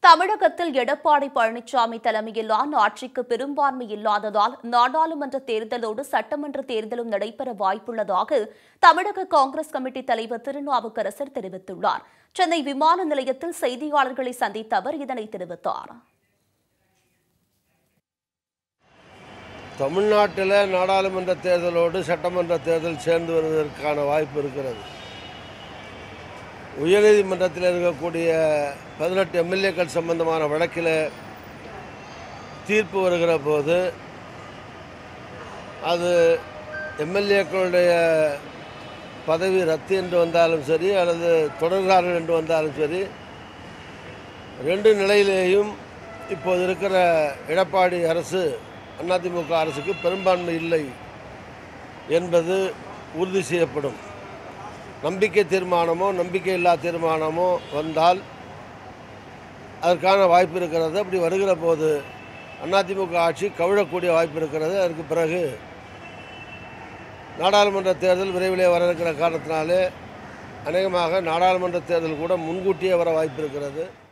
தமிழகத்தில் எடப்பாடி பழனிசாமி தலைமையிலான ஆட்சிக்கு பெரும்பான்மை இல்லாததால் நாடாளுமன்ற தேர்தலோடு சட்டமன்ற தேர்தலும் நடைபெற வாய்ப்புள்ளதாக தமிழக காங்கிரஸ் கமிட்டி தலைவர் திருநாவுக்கரசர் தெரிவித்துள்ளார் சென்னை விமான நிலையத்தில் செய்தியாளர்களை சந்தித்த அவர் இதனை தெரிவித்தார் தமிழ்நாட்டில் நாடாளுமன்ற தேர்தலோடு சட்டமன்ற தேர்தல் சேர்ந்து வருவதற்கான வாய்ப்பு இருக்கிறது உயர்நீதிமன்றத்தில் இருக்கக்கூடிய பதினெட்டு எம்எல்ஏக்கள் சம்பந்தமான வழக்கில் தீர்ப்பு வருகிற போது அது எம்எல்ஏக்களுடைய பதவி ரத்து என்று வந்தாலும் சரி அல்லது தொடர்கிறார்கள் என்று வந்தாலும் சரி ரெண்டு நிலையிலேயும் இப்போது இருக்கிற எடப்பாடி அரசு அதிமுக அரசுக்கு பெரும்பான்மை இல்லை என்பது உறுதி செய்யப்படும் நம்பிக்கை தீர்மானமோ நம்பிக்கை இல்லா தீர்மானமோ வந்தால் அதற்கான வாய்ப்பு இருக்கிறது அப்படி வருகிற போது அதிமுக ஆட்சி கவிழக்கூடிய வாய்ப்பு இருக்கிறது அதற்கு பிறகு நாடாளுமன்ற தேர்தல் விரைவிலே வர இருக்கிற காரணத்தினாலே அநேகமாக நாடாளுமன்ற தேர்தல் கூட முன்கூட்டியே வர வாய்ப்பு இருக்கிறது